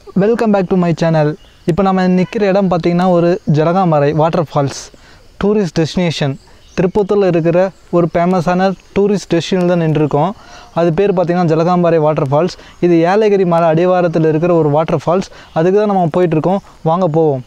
Welcome back to my channel இப்போ நம்ம நிற்கிற இடம் பார்த்திங்கன்னா ஒரு Jalakamarai water falls tourist destination திருப்பத்தூரில் இருக்கிற ஒரு ஃபேமஸான டூரிஸ்ட் டெஸ்டினேஷன் தான் நின்றுருக்கோம் அது பேர் பார்த்திங்கன்னா ஜலகாம்பாறை வாட்டர் ஃபால்ஸ் இது ஏலகிரி மலை அடிவாரத்தில் இருக்கிற ஒரு வாட்டர் ஃபால்ஸ் அதுக்கு தான் நம்ம போயிட்டுருக்கோம் வாங்க போவோம்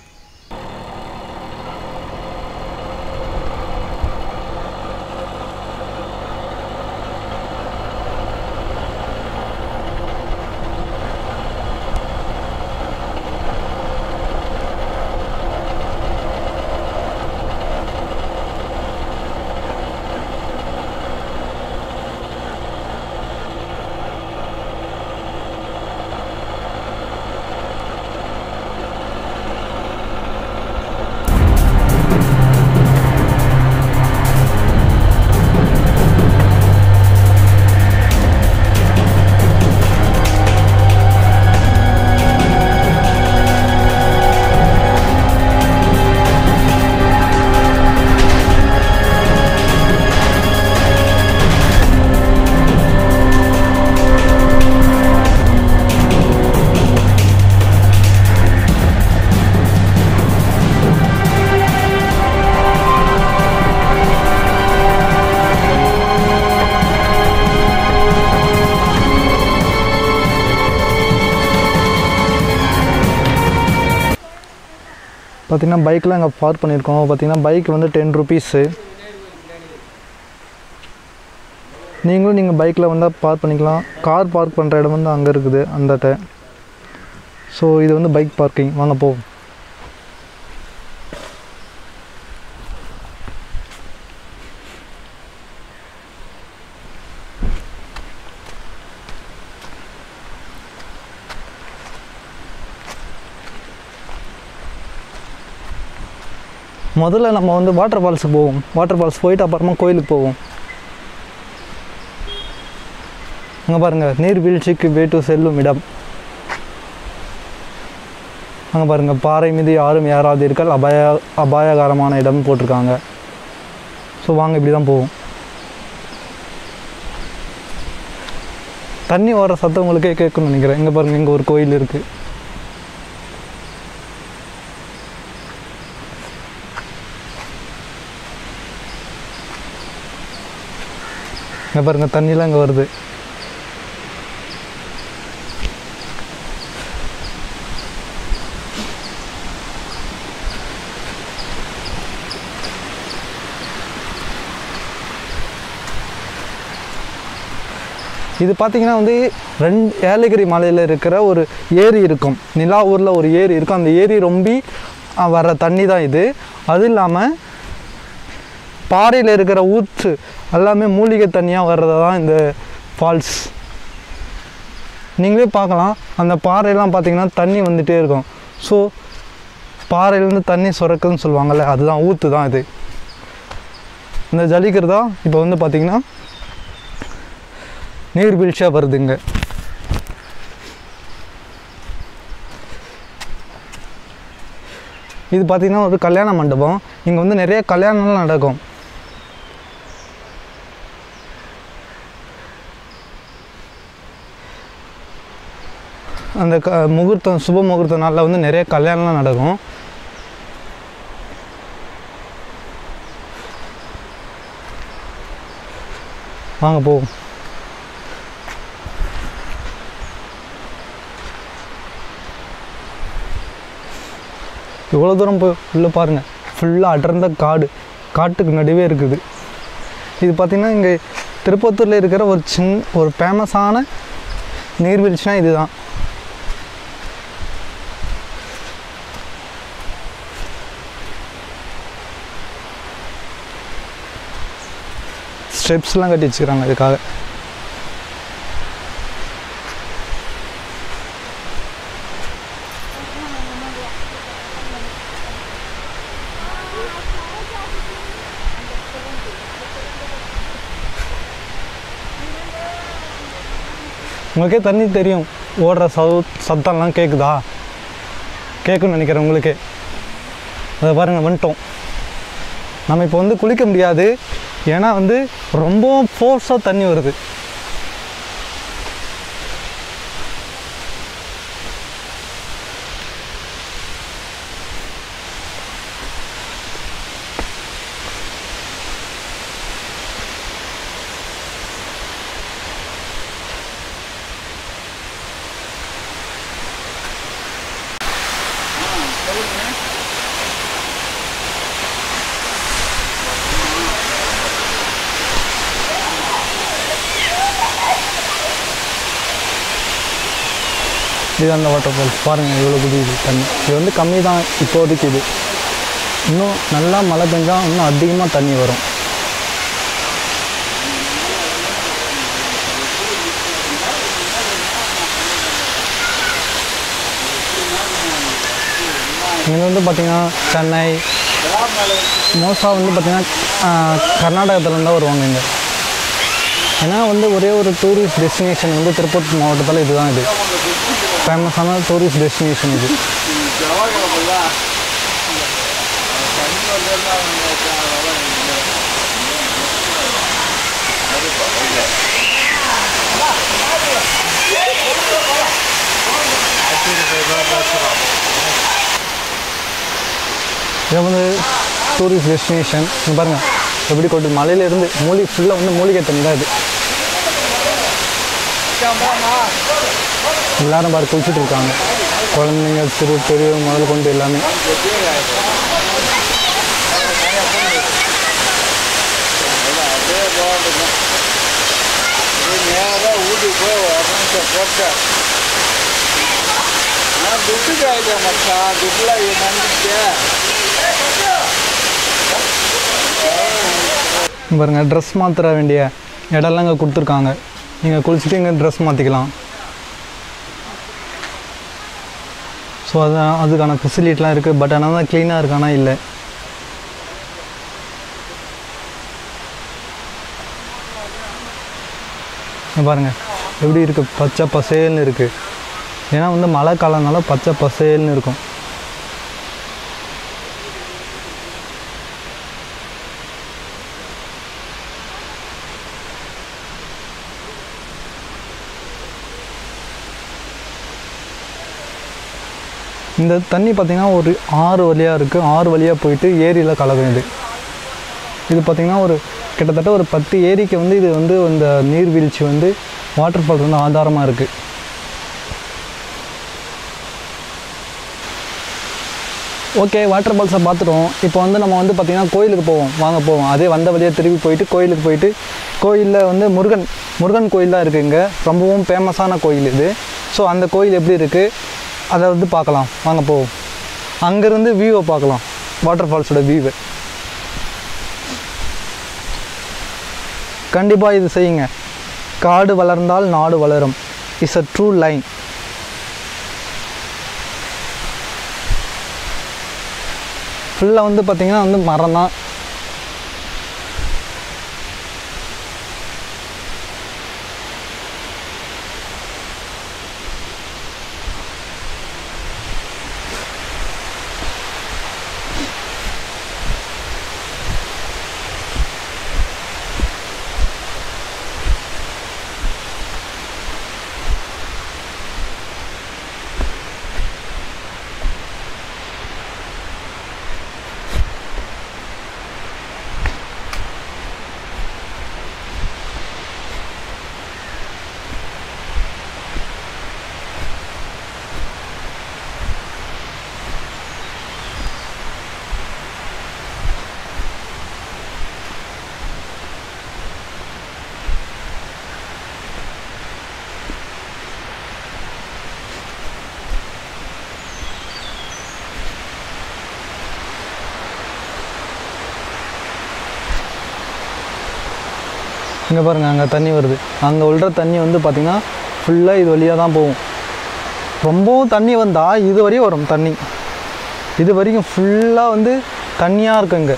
பார்த்திங்கன்னா பைக்கெலாம் அங்கே பார்க் பண்ணியிருக்கோம் பார்த்திங்கன்னா பைக் வந்து டென் ருபீஸு நீங்களும் நீங்கள் பைக்கில் வந்தால் பார்க் பண்ணிக்கலாம் கார் பார்க் பண்ணுற இடம் வந்து அங்கே இருக்குது அந்த ஸோ இது வந்து பைக் பார்க்கிங் வாங்க போவோம் முதல்ல நம்ம வந்து வாட்டர் ஃபால்ஸுக்கு போவோம் வாட்டர் ஃபால்ஸ் போயிட்டு அப்புறமா கோயிலுக்கு போவோம் அங்கே பாருங்கள் நீர்வீழ்ச்சிக்கு வேட்டு செல்லும் இடம் அங்கே பாருங்கள் பாறை மீது யாரும் யாராவது இருக்கால் அபாய அபாயகரமான இடம் போட்டிருக்காங்க ஸோ வாங்க இப்படி தான் போவோம் தண்ணி வர சத்தம் உங்களுக்கே கேட்கணும்னு நினைக்கிறேன் இங்கே பாருங்கள் இங்கே ஒரு கோயில் இருக்குது இங்கே பாருங்கள் தண்ணிலாம் இங்கே வருது இது பார்த்தீங்கன்னா வந்து ரெண்டு ஏலகிரி மலையில் இருக்கிற ஒரு ஏரி இருக்கும் நிலா ஊரில் ஒரு ஏரி இருக்கும் அந்த ஏரி ரொம்பி அஹ், வர்ற தண்ணி தான் இது அது இல்லாமல் பாறையில் இருக்கிற ஊற்று எல்லாமே மூலிகை தண்ணியாக வர்றது தான் இந்த ஃபால்ஸ் நீங்களே பார்க்கலாம் அந்த பாறையெல்லாம் பார்த்தீங்கன்னா தண்ணி வந்துகிட்டே இருக்கும் ஸோ பாறையிலேருந்து தண்ணி சுரக்குதுன்னு சொல்லுவாங்கள்ல அதுதான் ஊற்று தான் இது இந்த ஜலிக்கிறதா இப்போ வந்து பார்த்திங்கன்னா நீர்வீழ்ச்சியாக வருதுங்க இது பார்த்திங்கன்னா ஒரு கல்யாண மண்டபம் இங்கே வந்து நிறைய கல்யாணம்லாம் நடக்கும் அந்த க முகூர்த்தம் சுப முகூர்த்த நாளில் வந்து நிறைய கல்யாணம்லாம் நடக்கும் வாங்க போவோம் இவ்வளோ தூரம் போய் உள்ளே பாருங்கள் ஃபுல்லாக அடர்ந்த காடு காட்டுக்கு நடுவே இருக்குது இது பார்த்திங்கன்னா இங்கே திருப்பத்தூரில் இருக்கிற ஒரு சின் ஒரு ஃபேமஸான நீர்வீழ்ச்சினா இதுதான் ஸ்டெப்ஸ்லாம் கட்டி வச்சுக்கிறாங்க இதுக்காக உங்களுக்கே தண்ணி தெரியும் ஓடுற சவு சத்தம்லாம் கேட்குதா கேட்குன்னு நினைக்கிறேன் உங்களுக்கே அதை பாருங்கள் வந்துட்டோம் நம்ம இப்போ வந்து குளிக்க முடியாது ஏன்னா வந்து ரொம்ப ஃபோர்ஸாக தண்ணி வருது இது அந்த வாட்டர் ஃபால்ஸ் பாருங்கள் இவ்வளோ குதியுது தண்ணி இது வந்து கம்மி தான் இப்போதைக்கு இது இன்னும் நல்லா மழை பெஞ்சால் இன்னும் அதிகமாக தண்ணி வரும் இங்கே வந்து பார்த்திங்கன்னா சென்னை மோஸ்ட்டாக வந்து பார்த்திங்கன்னா கர்நாடகத்துலேருந்து தான் வருவாங்க இங்கே ஏன்னா வந்து ஒரே ஒரு டூரிஸ்ட் டெஸ்டினேஷன் வந்து திருப்பூர் மாவட்டத்தில் இதுதான் இது ஃபேமஸான டூரிஸ்ட் டெஸ்டினேஷன் இது இது வந்து டூரிஸ்ட் டெஸ்டினேஷன் இங்கே பாருங்கள் எப்படி கொண்டு மலையிலேருந்து மூலிகை ஃபுல்லாக வந்து மூலிகை தண்ணி தான் இது எல்லாரும் பாரு குளிச்சுட்டு இருக்காங்க குழந்தைங்க சிறு பெரியவங்க முதல் கொண்டு எல்லாமே நேராக வீட்டுக்கு போய் வரணும் போட்டேன் நான் துட்டு காய்க்க மச்சான் துட்டுலாம் நம்பிக்கை இங்க பாருங்க ட்ரெஸ் மாற்ற வேண்டிய இடம்லாம் இங்கே கொடுத்துருக்காங்க நீங்கள் குளிச்சுட்டு இங்கே ட்ரெஸ் மாற்றிக்கலாம் ஸோ அது அதுக்கான ஃபெசிலிட்டிலாம் இருக்குது பட் ஆனால் தான் க்ளீனாக இருக்கானா இல்லை இங்க பாருங்க எப்படி இருக்குது பச்சை பசேல்னு இருக்குது ஏன்னா வந்து மழை காலம்னால பச்சை பசேல்னு இருக்கும் இந்த தண்ணி பார்த்திங்கன்னா ஒரு ஆறு வழியாக இருக்குது ஆறு வழியாக போயிட்டு ஏரியில் கலக்கும் இது இது பார்த்திங்கன்னா ஒரு கிட்டத்தட்ட ஒரு பத்து ஏரிக்கு வந்து இது வந்து இந்த நீர்வீழ்ச்சி வந்து வாட்டர் ஃபால் வந்து ஆதாரமாக இருக்குது ஓகே வாட்டர் ஃபால்ஸை பார்த்துட்டோம் இப்போ வந்து நம்ம வந்து பார்த்திங்கன்னா கோயிலுக்கு போவோம் வாங்க போவோம் அதே வந்த வழியாக திரும்பி போயிட்டு கோயிலுக்கு போயிட்டு கோயிலில் வந்து முருகன் முருகன் கோயில் தான் இருக்குது இங்கே ரொம்பவும் ஃபேமஸான கோயில் இது ஸோ அந்த கோயில் எப்படி இருக்குது அதை வந்து பார்க்கலாம் வாங்க போவோம் அங்கேருந்து வியூவை பார்க்கலாம் வாட்டர் ஃபால்ஸோட வியூவை கண்டிப்பாக இது செய்யுங்க காடு வளர்ந்தால் நாடு வளரும் இஸ் அ ட்ரூ லைன் ஃபுல்லாக வந்து பார்த்திங்கன்னா வந்து மரம் தான் இங்கே பாருங்கள் அங்கே தண்ணி வருது அங்கே உள்ள தண்ணி வந்து பார்த்திங்கன்னா ஃபுல்லாக இது வழியாக தான் போகும் ரொம்பவும் தண்ணி வந்தால் இது வரையும் வரும் தண்ணி இது வரைக்கும் ஃபுல்லாக வந்து தண்ணியாக இருக்கும் இங்கே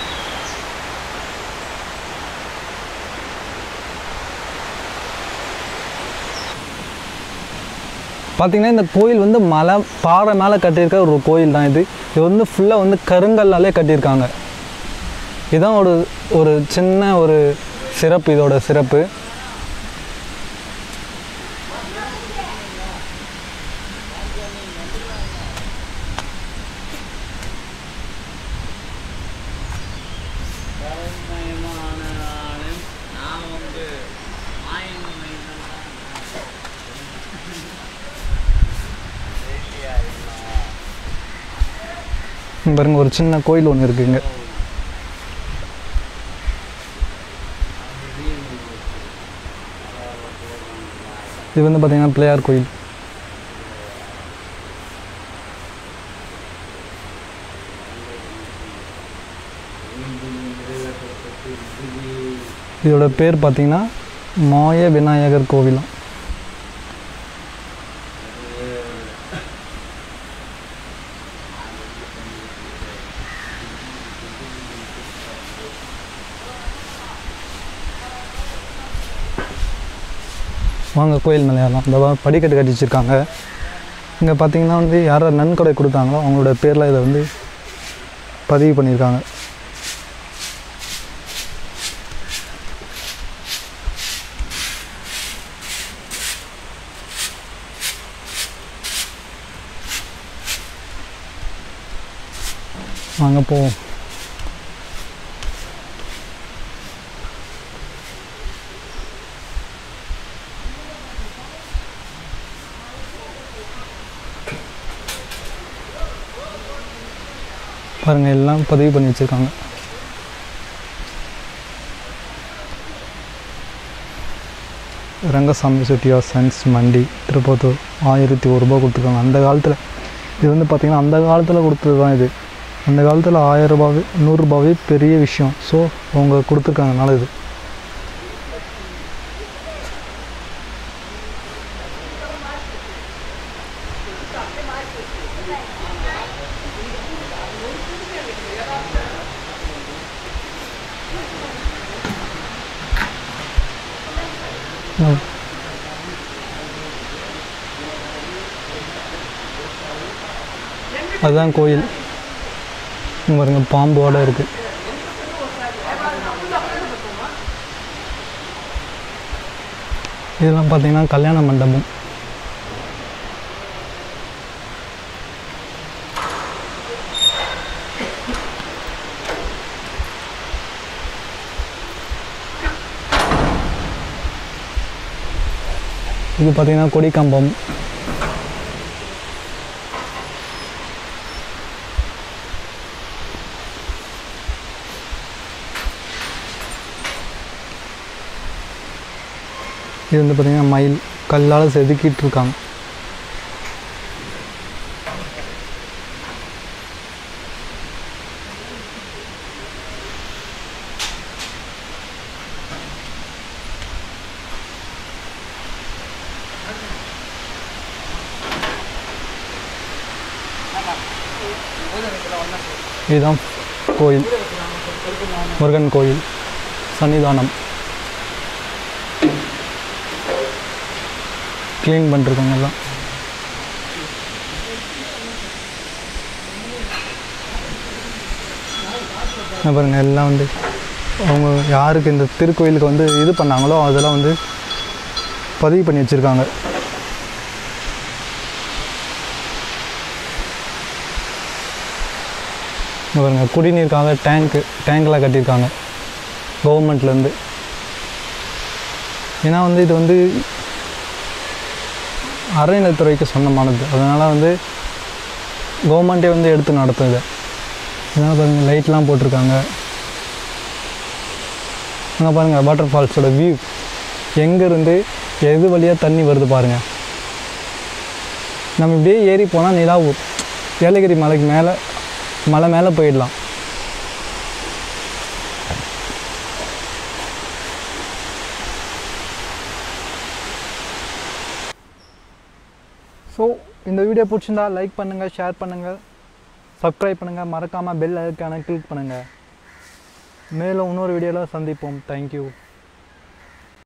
பார்த்திங்கன்னா இந்த கோயில் வந்து மலை பாறை மேலே கட்டியிருக்க ஒரு கோயில் தான் இது இது வந்து ஃபுல்லாக வந்து கருங்கல்லாலே கட்டியிருக்காங்க இதுதான் ஒரு ஒரு சின்ன ஒரு சிறப்பு இதோட சிறப்பு நான் வந்து ஆயிரம் இங்க பாருங்க ஒரு சின்ன கோயில் ஒன்று இருக்குங்க இது வந்து பார்த்தீங்கன்னா பிள்ளையார் கோயில் இதோட பேர் பார்த்தீங்கன்னா மாய விநாயகர் கோவிலம் வாங்க கோயில் மேலே ஏறலாம் இந்த வா- படிக்கட்டு கட்டி வச்சுருக்காங்க இங்கே பார்த்தீங்கன்னா வந்து யார் நன்கொடை கொடுத்தாங்களோ அவங்களோட பேரில் இதை வந்து பதிவு பண்ணியிருக்காங்க வாங்க போவோம் பாருங்கள் எல்லாம் பதிவு பண்ணி வச்சுருக்காங்க ரங்கசாமி செட்டியார் சயின்ஸ் மண்டி திருப்பத்தூர் ஆயிரத்தி ஒரு ரூபா கொடுத்துருக்காங்க அந்த காலத்தில் இது வந்து பார்த்திங்கன்னா அந்த காலத்தில் கொடுத்தது தான் இது அந்த காலத்தில் ஆயிரம் ரூபாவே நூறுரூபாவே பெரிய விஷயம் ஸோ அவங்க கொடுத்துருக்காங்கனால இது ம். அதுதான் கோயில் இங்க பாருங்க பாம்போட இருக்கு இதெல்லாம் பார்த்தீங்கன்னா கல்யாண மண்டபம் இது பார்த்தீங்கன்னா கொடி கம்பம் இது வந்து பார்த்தீங்கன்னா மயில் கல்லால் செதுக்கிட்டு இருக்காங்க இதுதான் கோயில் முருகன் கோயில் சன்னிதானம் க்ளீன் பண்ணிருக்காங்க எல்லாம் இங்க பாருங்க எல்லாம் வந்து அவங்க யாருக்கு இந்த திருக்கோயிலுக்கு வந்து இது பண்ணாங்களோ அதெல்லாம் வந்து பதிவு பண்ணி வச்சுருக்காங்க இங்க பாருங்க குடிநீருக்காக டேங்க்கு டேங்க்லாம் கட்டியிருக்காங்க கவர்மெண்ட்லேருந்து ஏன்னா வந்து இது வந்து அறநிலைத்துறைக்கு சொந்தமானது அதனால் வந்து கவர்மெண்ட்டே வந்து எடுத்து நடத்தும் இதை இதனால் பாருங்கள் லைட்லாம் போட்டிருக்காங்க அங்கே பாருங்கள் வாட்டர் ஃபால்ஸோட வியூ எங்கேருந்து எது வழியாக தண்ணி வருது பாருங்கள் நம்ம இப்படியே ஏறி போனால் நிலாவூர் ஏலகிரி மலைக்கு மேலே மலை மேலே போயிடலாம் ஸோ இந்த வீடியோ பிடிச்சிருந்தா லைக் பண்ணுங்கள் ஷேர் பண்ணுங்கள் சப்ஸ்கிரைப் பண்ணுங்கள் மறக்காமல் பெல் ஐக்கானை கிளிக் பண்ணுங்கள் மேலும் இன்னொரு வீடியோவில் சந்திப்போம் தேங்க்யூ